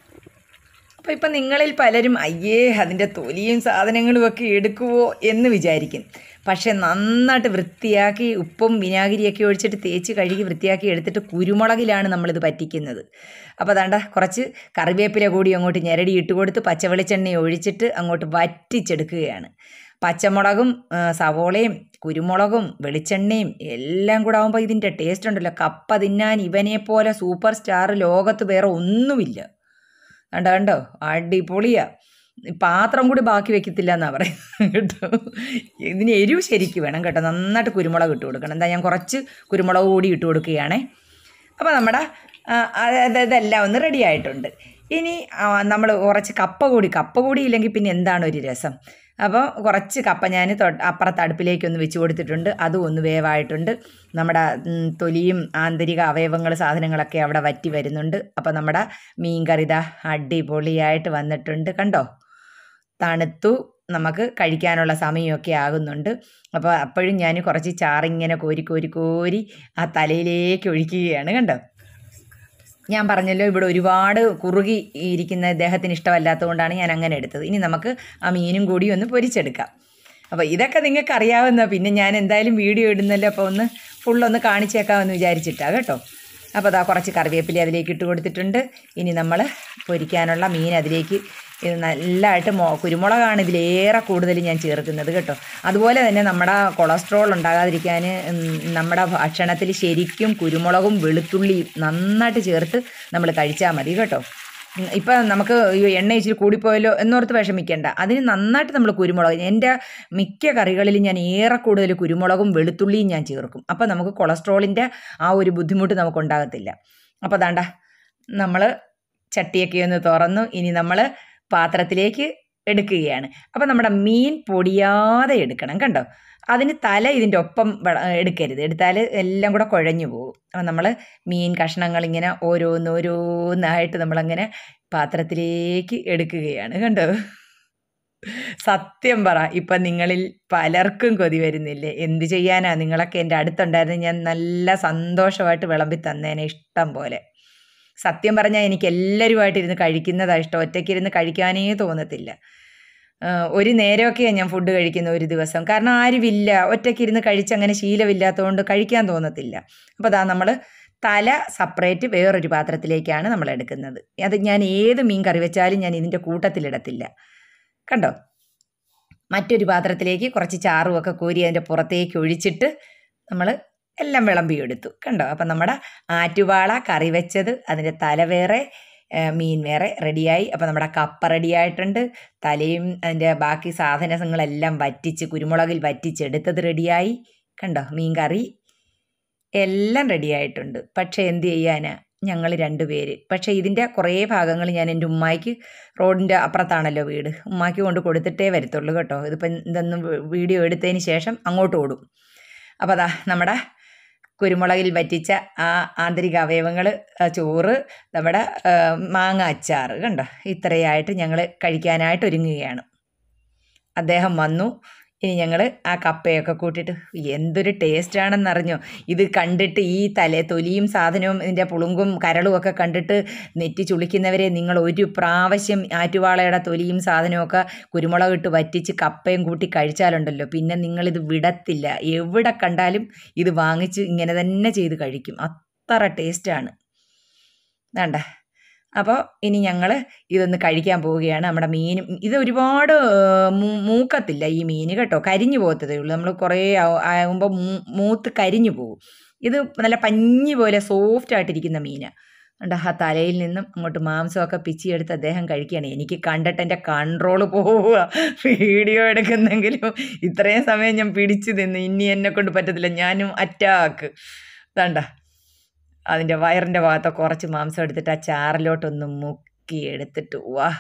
അപ്പോൾ ഇപ്പം നിങ്ങളിൽ പലരും അയ്യേ അതിൻ്റെ തൊലിയും സാധനങ്ങളും ഒക്കെ എടുക്കുവോ എന്ന് വിചാരിക്കും പക്ഷെ നന്നായിട്ട് വൃത്തിയാക്കി ഉപ്പും വിനാഗിരിയൊക്കെ ഒഴിച്ചിട്ട് തേച്ച് കഴുകി വൃത്തിയാക്കി എടുത്തിട്ട് കുരുമുളകിലാണ് നമ്മളിത് പറ്റിക്കുന്നത് അപ്പോൾ അതാണ്ട കുറച്ച് കറിവേപ്പില കൂടി അങ്ങോട്ട് ഞെരടി ഇട്ട് കൊടുത്ത് പച്ചവെളിച്ചെണ്ണ ഒഴിച്ചിട്ട് അങ്ങോട്ട് വറ്റിച്ചെടുക്കുകയാണ് പച്ചമുളകും ആ, സവോളയും കുരുമുളകും വെളിച്ചെണ്ണയും എല്ലാം കൂടെ ആകുമ്പോൾ ഇതിൻ്റെ ടേസ്റ്റ് ഉണ്ടല്ലോ കപ്പ തിന്നാൻ ഇവനെ പോലെ സൂപ്പർ സ്റ്റാർ ലോകത്ത് വേറെ ഒന്നുമില്ല കണ്ടോ കണ്ടോ അടിപൊളിയാ പാത്രം കൂടി ബാക്കി വെക്കത്തില്ല എന്നാ പറയുന്നത് കേട്ടോ ഇതിന് എരിവ് ശരിക്ക് വേണം കേട്ടോ നന്നായിട്ട് കുരുമുളക് ഇട്ട് കൊടുക്കണം എന്താ ഞാൻ കുറച്ച് കുരുമുളക് കൂടി ഇട്ട് കൊടുക്കുകയാണേ അപ്പോൾ നമ്മുടെ ആ, അത് ഇതെല്ലാം ഒന്ന് റെഡി ആയിട്ടുണ്ട് ഇനി നമ്മൾ കുറച്ച് കപ്പ കൂടി കപ്പ കൂടി ഇല്ലെങ്കിൽ പിന്നെ എന്താണ് ഒരു രസം അപ്പോൾ കുറച്ച് കപ്പ ഞാൻ തൊട്ട് അപ്പുറത്ത് അടുപ്പിലേക്ക് ഒന്ന് വെച്ച് കൊടുത്തിട്ടുണ്ട് അതും ഒന്ന് വേവായിട്ടുണ്ട് നമ്മുടെ ഉം, തൊലിയും ആന്തരിക അവയവങ്ങൾ സാധനങ്ങളൊക്കെ അവിടെ വറ്റി വരുന്നുണ്ട് അപ്പോൾ നമ്മുടെ മീൻ കറിത അടിപൊളിയായിട്ട് വന്നിട്ടുണ്ട് കണ്ടോ തണുത്തു നമുക്ക് കഴിക്കാനുള്ള സമയമൊക്കെ ആകുന്നുണ്ട് അപ്പോൾ അപ്പോഴും ഞാൻ കുറച്ച് ചാറിങ്ങനെ കോരി കോരി കോരി ആ തലയിലേക്ക് ഒഴിക്കുകയാണ് കണ്ടോ ഞാൻ പറഞ്ഞല്ലോ ഇവിടെ ഒരുപാട് കുറുകി ഇരിക്കുന്ന ഇദ്ദേഹത്തിന് ഇഷ്ടമല്ലാത്തതുകൊണ്ടാണ് ഞാൻ അങ്ങനെ എടുത്തത് ഇനി നമുക്ക് ആ മീനും കൂടി ഒന്ന് പൊരിച്ചെടുക്കാം അപ്പോൾ ഇതൊക്കെ നിങ്ങൾക്ക് അറിയാവുന്ന പിന്നെ ഞാൻ എന്തായാലും വീഡിയോ ഇടുന്നല്ലോ അപ്പോൾ ഒന്ന് ഫുള്ളൊന്ന് കാണിച്ചേക്കാമെന്ന് വിചാരിച്ചിട്ടാണ് കേട്ടോ അപ്പോൾ അതാ കുറച്ച് കറിവേപ്പില അതിലേക്ക് ഇട്ട് കൊടുത്തിട്ടുണ്ട് ഇനി നമ്മൾ പൊരിക്കാനുള്ള മീൻ അതിലേക്ക് ഇത് നല്ലതായിട്ട് മോ കുരുമുളകാണ് ഇതിലേറെ കൂടുതൽ ഞാൻ ചേർക്കുന്നത് കേട്ടോ അതുപോലെ തന്നെ നമ്മുടെ കൊളസ്ട്രോൾ ഉണ്ടാകാതിരിക്കാൻ ഉം, നമ്മുടെ ഭക്ഷണത്തിൽ ശരിക്കും കുരുമുളകും വെളുത്തുള്ളിയും നന്നായിട്ട് ചേർത്ത് നമ്മൾ കഴിച്ചാൽ മതി കേട്ടോ ഇപ്പം നമുക്ക് ഈ എണ്ണ ഇച്ചിരി കൂടിപ്പോയല്ലോ എന്നോർത്ത് വിഷമിക്കേണ്ട അതിന് നന്നായിട്ട് നമ്മൾ കുരുമുളക് എൻ്റെ മിക്ക കറികളിലും ഞാൻ ഏറെ കൂടുതൽ കുരുമുളകും വെളുത്തുള്ളിയും ഞാൻ ചേർക്കും അപ്പോൾ നമുക്ക് കൊളസ്ട്രോളിൻ്റെ ആ ഒരു ബുദ്ധിമുട്ട് നമുക്ക് ഉണ്ടാകത്തില്ല അപ്പോൾ അതാണ്ട നമ്മൾ ചട്ടിയൊക്കെ ഒന്ന് തുറന്നു ഇനി നമ്മൾ പാത്രത്തിലേക്ക് എടുക്കുകയാണ് അപ്പോൾ നമ്മുടെ മീൻ പൊടിയാതെ എടുക്കണം കണ്ടോ അതിന് തല ഇതിൻ്റെ ഒപ്പം വെള- എടുക്കരുത് എടുത്താൽ എല്ലാം കൂടെ കുഴഞ്ഞു പോകും അപ്പോൾ നമ്മൾ മീൻ കഷ്ണങ്ങൾ ഇങ്ങനെ ഓരോന്നോരോന്നായിട്ട് നമ്മളങ്ങനെ പാത്രത്തിലേക്ക് എടുക്കുകയാണ് കണ്ടോ സത്യം പറ ഇപ്പം നിങ്ങളിൽ പലർക്കും കൊതി വരുന്നില്ലേ എന്ത് ചെയ്യാനാ നിങ്ങളൊക്കെ എൻ്റെ അടുത്തുണ്ടായിരുന്നു ഞാൻ നല്ല സന്തോഷമായിട്ട് വിളമ്പി തന്നേനെ ഇഷ്ടം പോലെ സത്യം പറഞ്ഞാൽ എനിക്ക് എല്ലാവരുമായിട്ട് ഇരുന്ന് കഴിക്കുന്നതാണ് ഇഷ്ടം ഒറ്റയ്ക്കിരുന്ന് കഴിക്കാനേ തോന്നത്തില്ല ആ, ഒരു നേരമൊക്കെയാണ് ഞാൻ ഫുഡ് കഴിക്കുന്ന ഒരു ദിവസം കാരണം ആരുമില്ല ഒറ്റയ്ക്കിരുന്ന് കഴിച്ച് അങ്ങനെ ശീലമില്ലാത്തതുകൊണ്ട് കഴിക്കാൻ തോന്നത്തില്ല അപ്പോൾ അതാ നമ്മൾ തല സെപ്പറേറ്റ് വേറൊരു പാത്രത്തിലേക്കാണ് നമ്മൾ എടുക്കുന്നത് അത് ഞാൻ ഏത് മീൻ കറി വെച്ചാലും ഞാൻ ഇതിൻ്റെ കൂട്ടത്തിലിടത്തില്ല കണ്ടോ മറ്റൊരു പാത്രത്തിലേക്ക് കുറച്ച് ചാറുമൊക്കെ കോരി അതിൻ്റെ പുറത്തേക്ക് ഒഴിച്ചിട്ട് നമ്മൾ എല്ലാം വിളമ്പിയെടുത്തു കണ്ടോ അപ്പം നമ്മുടെ ആറ്റുവാള കറി വെച്ചത് അതിൻ്റെ തല വേറെ ഏ, മീൻ വേറെ റെഡിയായി അപ്പോൾ നമ്മുടെ കപ്പ റെഡിയായിട്ടുണ്ട് തലയും അതിൻ്റെ ബാക്കി സാധനങ്ങളെല്ലാം വറ്റിച്ച് കുരുമുളകിൽ വറ്റിച്ചെടുത്തത് റെഡിയായി കണ്ടോ മീൻ കറി എല്ലാം റെഡിയായിട്ടുണ്ട് പക്ഷേ എന്ത് ചെയ്യാനാ ഞങ്ങൾ രണ്ടുപേര് പക്ഷേ ഇതിൻ്റെ കുറേ ഭാഗങ്ങൾ ഞാൻ എൻ്റെ ഉമ്മായിക്ക് റോഡിൻ്റെ അപ്പുറത്താണല്ലോ വീട് ഉമ്മാക്ക് കൊണ്ട് കൊടുത്തിട്ടേ വരത്തുള്ളൂ കേട്ടോ ഇതിപ്പം ഇതൊന്നും വീഡിയോ എടുത്തതിന് ശേഷം അങ്ങോട്ട് ഓടും അപ്പോൾ അതാ നമ്മുടെ കുരുമുളകിൽ വറ്റിച്ച ആ ആന്തരിക അവയവങ്ങൾ ചോറ് നമ്മുടെ ആ, മാങ്ങ അച്ചാറ് കണ്ടോ ഇത്രയായിട്ട് ഞങ്ങൾ കഴിക്കാനായിട്ട് ഒരുങ്ങുകയാണ് അദ്ദേഹം വന്നു ഇനി ഞങ്ങൾ ആ കപ്പയൊക്കെ കൂട്ടിയിട്ട് എന്തൊരു ടേസ്റ്റാണെന്നറിഞ്ഞോ ഇത് കണ്ടിട്ട് ഈ തല തൊലിയും സാധനവും ഇതിൻ്റെ പുളുങ്കും കരളും ഒക്കെ കണ്ടിട്ട് നെറ്റി ചുളിക്കുന്നവരെ നിങ്ങൾ ഒരു പ്രാവശ്യം ആറ്റുവാളയുടെ തൊലിയും സാധനമൊക്കെ കുരുമുളകിട്ട് വറ്റിച്ച് കപ്പയും കൂട്ടി കഴിച്ചാലുണ്ടല്ലോ പിന്നെ നിങ്ങളിത് വിടത്തില്ല എവിടെ കണ്ടാലും ഇത് വാങ്ങിച്ച് ഇങ്ങനെ തന്നെ ചെയ്ത് കഴിക്കും അത്ര ടേസ്റ്റാണ് വേണ്ട അപ്പോൾ ഇനി ഞങ്ങൾ ഇതൊന്ന് കഴിക്കാൻ പോവുകയാണ് നമ്മുടെ മീനും ഇത് ഒരുപാട് ഏഹ്, മൂ- മൂക്കത്തില്ല ഈ മീൻ കേട്ടോ കരിഞ്ഞു പോകത്തതേ ഉള്ളൂ നമ്മൾ കുറേ ആകുമ്പോൾ മൂത്ത് കരിഞ്ഞു പോകും ഇത് നല്ല പഞ്ഞി പോലെ സോഫ്റ്റ് ആയിട്ടിരിക്കുന്ന മീനാണ് ഉണ്ട് ആ തലയിൽ നിന്നും അങ്ങോട്ട് മാംസമൊക്കെ പിച്ചിയെടുത്ത് അദ്ദേഹം കഴിക്കുകയാണ് എനിക്ക് കണ്ടിട്ട് എൻ്റെ കൺട്രോൾ പോവുക വീഡിയോ എടുക്കുന്നെങ്കിലും ഇത്രയും സമയം ഞാൻ പിടിച്ചു നിന്ന് ഇനി എന്നെ കൊണ്ട് പറ്റത്തില്ല ഞാനും അറ്റാക്ക് വേണ്ട അതിൻ്റെ വയറിൻ്റെ ഭാഗത്ത് കുറച്ച് മാംസം എടുത്തിട്ട് ആ ചാറിലോട്ടൊന്ന് മുക്കി എടുത്തിട്ട് വാ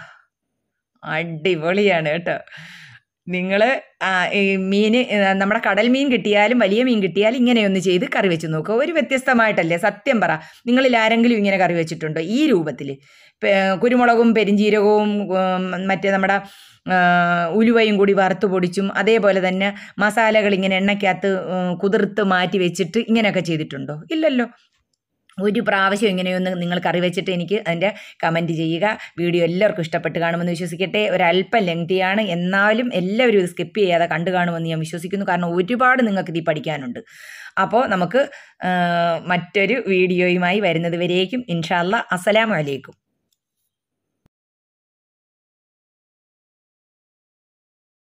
അടിപൊളിയാണ് കേട്ടോ നിങ്ങൾ ഈ മീൻ നമ്മുടെ കടൽ മീൻ കിട്ടിയാലും വലിയ മീൻ കിട്ടിയാലും ഇങ്ങനെയൊന്ന് ചെയ്ത് കറി വെച്ച് നോക്കുക ഒരു വ്യത്യസ്തമായിട്ടല്ലേ സത്യം പറ നിങ്ങളിൽ ആരെങ്കിലും ഇങ്ങനെ കറി വെച്ചിട്ടുണ്ടോ ഈ രൂപത്തിൽ കുരുമുളകും പെരിഞ്ചീരകവും ഉം, മറ്റേ നമ്മുടെ ആ, ഉലുവയും കൂടി വറുത്ത് പൊടിച്ചും അതേപോലെ തന്നെ മസാലകൾ ഇങ്ങനെ എണ്ണയ്ക്കകത്ത് ഉം, കുതിർത്ത് മാറ്റി വെച്ചിട്ട് ഇങ്ങനെയൊക്കെ ചെയ്തിട്ടുണ്ടോ ഇല്ലല്ലോ ഒരു പ്രാവശ്യം ഇങ്ങനെയൊന്ന് നിങ്ങൾ കറി വെച്ചിട്ട് എനിക്ക് അതിൻ്റെ കമൻറ്റ് ചെയ്യുക വീഡിയോ എല്ലാവർക്കും ഇഷ്ടപ്പെട്ട് കാണുമെന്ന് വിശ്വസിക്കട്ടെ ഒരല്പം ലെങ്തിയാണ് എന്നാലും എല്ലാവരും ഇത് സ്കിപ്പ് ചെയ്യാതെ കണ്ടു കാണുമെന്ന് ഞാൻ വിശ്വസിക്കുന്നു കാരണം ഒരുപാട് നിങ്ങൾക്ക് ഇത് പഠിക്കാനുണ്ട് അപ്പോൾ നമുക്ക് ആ, മറ്റൊരു വീഡിയോയുമായി വരുന്നത് വരേക്കും ഇൻഷാല്ല അസ്സലാമു അലൈക്കും